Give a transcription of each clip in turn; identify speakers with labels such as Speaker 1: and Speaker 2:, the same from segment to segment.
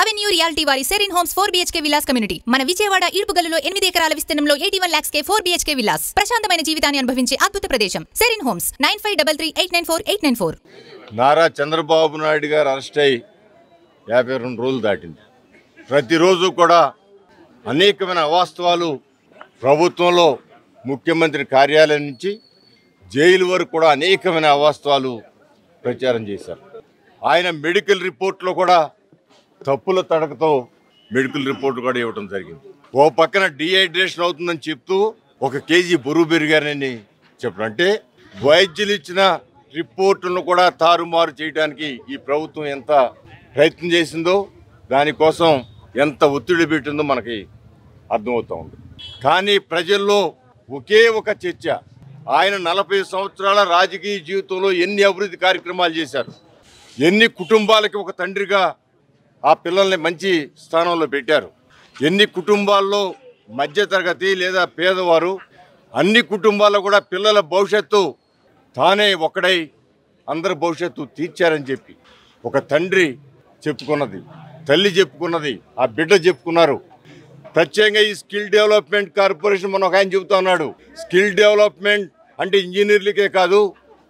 Speaker 1: avenue reality వారి serene homes four BHK villas community మన విజయవాడ ఇడుపుగల్లులో ఎనిమిది ఎకరాల విస్తీర్ణంలో ఎయిటీ వన్ లాక్స్ కే ఫోర్ బిహెచ్కే విలాస్ ప్రశాంతమైన జీవితాన్ని అనుభవించే అద్భుత ప్రదేశం serene homes nine five double three eight nine four eight nine four
Speaker 2: Nara Chandrababu Naidu garu arrest అయ్యి యాభై రెండు రోజులు దాటింది ప్రతిరోజు కూడా అనేకమైన అవాస్తవాలు ప్రభుత్వంలో ముఖ్యమంత్రి కార్యాలయం నుంచి జైలు వరకు కూడా అనేకమైన అవాస్తవాలు ప్రచారం చేశారు ఆయన మెడికల్ రిపోర్ట్లో కూడా తప్పుల తడకతో మెడికల్ రిపోర్ట్ కూడా ఇవ్వడం జరిగింది ఓ పక్కన డిహైడ్రేషన్ అవుతుందని చెప్తూ ఒక కేజీ బరువు పెరిగారని చెప్పడం అంటే వైద్యులు ఇచ్చిన రిపోర్టులను కూడా తారుమారు చేయడానికి ఈ ప్రభుత్వం ఎంత ప్రయత్నం చేసిందో దానికోసం ఎంత ఒత్తిడి పెట్టిందో మనకి అర్థమవుతూ ఉంది కానీ ప్రజల్లో ఒకే ఒక చర్చ ఆయన నలభై సంవత్సరాల రాజకీయ జీవితంలో ఎన్ని అభివృద్ధి కార్యక్రమాలు చేశారు ఎన్ని కుటుంబాలకి ఒక తండ్రిగా ఆ పిల్లల్ని మంచి స్థానంలో పెట్టారు ఎన్ని కుటుంబాల్లో మధ్యతరగతి లేదా పేదవారు అన్ని కుటుంబాల్లో కూడా పిల్లల భవిష్యత్తు తానే ఒక్కడై అందరి భవిష్యత్తు తీర్చారని చెప్పి ఒక తండ్రి చెప్పుకున్నది తల్లి చెప్పుకున్నది ఆ బిడ్డ చెప్పుకున్నారు ప్రత్యేకంగా ఈ స్కిల్ డెవలప్మెంట్ కార్పొరేషన్ మనం ఒక ఆయన చెబుతా ఉన్నాడు స్కిల్ డెవలప్మెంట్ అంటే ఇంజనీర్లకే కాదు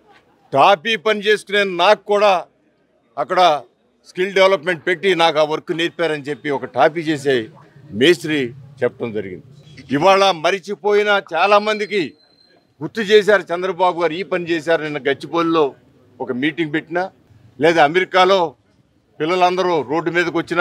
Speaker 2: టాపీ పని చేసుకునే నాకు కూడా అక్కడ స్కిల్ డెవలప్మెంట్ పెట్టి నాకు ఆ వర్క్ నేర్పారని చెప్పి ఒక టాపీ చేసే మేస్త్రి చెప్పడం జరిగింది ఇవాళ మరిచిపోయిన చాలామందికి గుర్తు చేశారు చంద్రబాబు గారు ఈ పని చేశారు నిన్న గచ్చిపోలిలో ఒక మీటింగ్ పెట్టినా లేదా అమెరికాలో పిల్లలందరూ రోడ్డు మీదకి వచ్చినా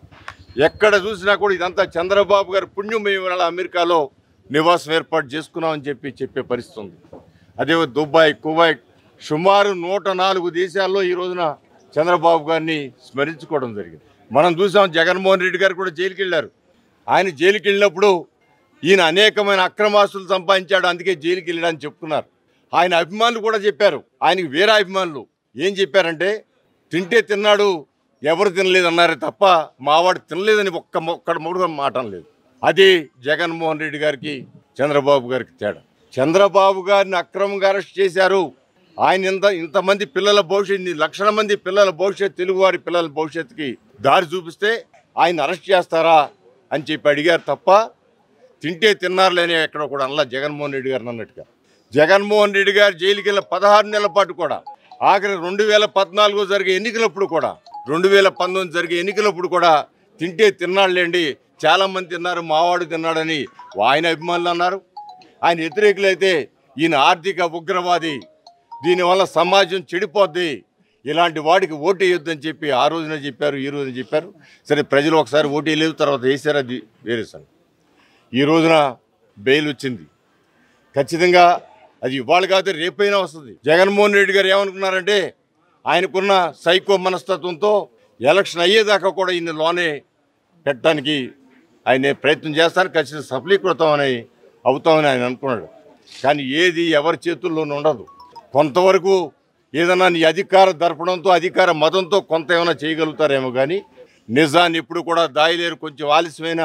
Speaker 2: ఎక్కడ చూసినా కూడా ఇదంతా చంద్రబాబు గారి పుణ్యం మేము ఇవాళ అమెరికాలో నివాసం ఏర్పాటు చేసుకున్నామని చెప్పి చెప్పే పరిస్థితి ఉంది అదే దుబాయ్ కువైట్ సుమారు నూట నాలుగు దేశాల్లో ఈ రోజున చంద్రబాబు గారిని స్మరించుకోవడం జరిగింది మనం చూసాం జగన్మోహన్ రెడ్డి గారు కూడా జైలుకి వెళ్ళారు ఆయన జైలుకి వెళ్ళినప్పుడు ఈయన అనేకమైన అక్రమాస్తులు సంపాదించాడు అందుకే జైలుకి వెళ్ళాడని చెప్తున్నారు ఆయన అభిమానులు కూడా చెప్పారు ఆయనకి వేరే అభిమానులు ఏం చెప్పారంటే తింటే తిన్నాడు ఎవరు తినలేదు అన్నారే తప్ప మావాడు తినలేదని ఒక్క ఒక్కడ మూడు మాట లేదు అది జగన్మోహన్ రెడ్డి గారికి చంద్రబాబు గారికి తేడా చంద్రబాబు గారిని అక్రమంగా అరెస్ట్ చేశారు ఆయన ఇంత ఇంతమంది పిల్లల భవిష్యత్ ఇన్ని లక్షల మంది పిల్లల భవిష్యత్ తెలుగువారి పిల్లల భవిష్యత్తుకి దారి చూపిస్తే ఆయన అరెస్ట్ చేస్తారా అని చెప్పి అడిగారు తప్ప తింటే తిన్నారులేని ఎక్కడ కూడా అనలా జగన్మోహన్ రెడ్డి గారు అన్నట్టుగా జగన్మోహన్ రెడ్డి గారు జైలుకి వెళ్ళిన పదహారు నెలల పాటు కూడా ఆఖరి రెండు వేల పద్నాలుగు జరిగే ఎన్నికలప్పుడు కూడా రెండు వేల పంతొమ్మిది జరిగే ఎన్నికలప్పుడు కూడా తింటే తిన్నాడులేండి చాలామంది తిన్నారు మావాడు తిన్నాడని ఆయన అభిమానులు అన్నారు ఆయన వ్యతిరేకులైతే ఈయన ఆర్థిక ఉగ్రవాది దీనివల్ల సమాజం చెడిపోద్ది ఇలాంటి వాడికి ఓటు వేయొద్దని చెప్పి ఆ రోజున చెప్పారు ఈ రోజున చెప్పారు సరే ప్రజలు ఒకసారి ఓటు వేయలేదు తర్వాత వేసారు అది వేరే సంగతి ఈ రోజున బెయిల్ వచ్చింది ఖచ్చితంగా అది ఇవాళ కాదు రేపైనా వస్తుంది జగన్మోహన్ రెడ్డి గారు ఏమనుకున్నారంటే ఆయనకున్న సైకో మనస్తత్వంతో ఎలక్షన్ అయ్యేదాకా కూడా ఈయన లోనే పెట్టడానికి ఆయన ప్రయత్నం చేస్తారు ఖచ్చితంగా సఫలీకృతం అవుతామని ఆయన అనుకున్నాడు కానీ ఏది ఎవరి చేతుల్లోనూ ఉండదు కొంతవరకు ఏదన్నా నీ అధికార దర్పణంతో అధికార మతంతో కొంత ఏమైనా చేయగలుగుతారేమో కానీ నిజాన్ని ఎప్పుడు కూడా దాయలేరు కొంచెం ఆలస్యమైన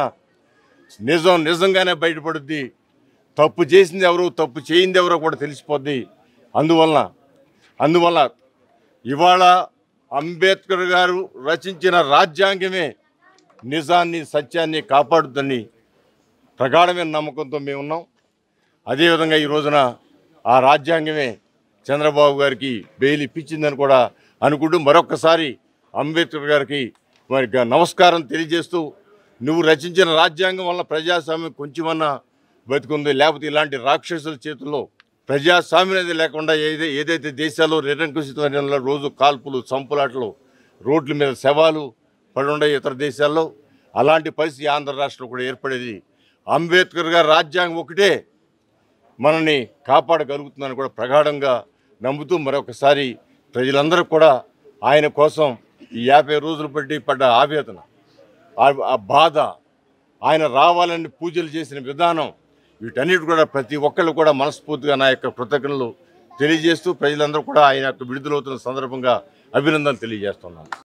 Speaker 2: నిజం నిజంగానే బయటపడుద్ది తప్పు చేసింది ఎవరు తప్పు చేయింది ఎవరో కూడా తెలిసిపోద్ది అందువలన అందువల్ల ఇవాళ అంబేద్కర్ గారు రచించిన రాజ్యాంగమే నిజాన్ని సత్యాన్ని కాపాడుద్దని ప్రగాఢమైన నమ్మకంతో మేము ఉన్నాం అదేవిధంగా ఈ రోజున ఆ రాజ్యాంగమే చంద్రబాబు గారికి బెయిల్ ఇప్పించిందని కూడా అనుకుంటూ మరొకసారి అంబేద్కర్ గారికి మరి గ- నమస్కారం తెలియజేస్తూ నువ్వు రచించిన రాజ్యాంగం వల్ల ప్రజాస్వామ్యం కొంచెమన్నా బతుకుంది లేకపోతే ఇలాంటి రాక్షసుల చేతుల్లో ప్రజాస్వామ్యం అనేది లేకుండా ఏదై ఏదైతే దేశాల్లో నిరంకుశితమైన రోజు కాల్పులు చంపులాటలు రోడ్ల మీద శవాలు పడి ఉండే ఇతర దేశాల్లో అలాంటి పరిస్థితి ఆంధ్ర రాష్ట్రంలో కూడా ఏర్పడేది అంబేద్కర్ గారి రాజ్యాంగం ఒకటే మనల్ని కాపాడగలుగుతుందని కూడా ప్రగాఢంగా నమ్ముతూ మరొకసారి ప్రజలందరూ కూడా ఆయన కోసం ఈ యాభై రోజులు బట్టి పడ్డ ఆవేదన ఆ- ఆ బాధ ఆయన రావాలని పూజలు చేసిన విధానం వీటన్నిటి కూడా ప్రతి ఒక్కళ్ళు కూడా మనస్ఫూర్తిగా నా యొక్క కృతజ్ఞతలు తెలియజేస్తూ ప్రజలందరూ కూడా ఆయన యొక్క విడుదలవుతున్న సందర్భంగా అభినందనలు తెలియజేస్తున్నాను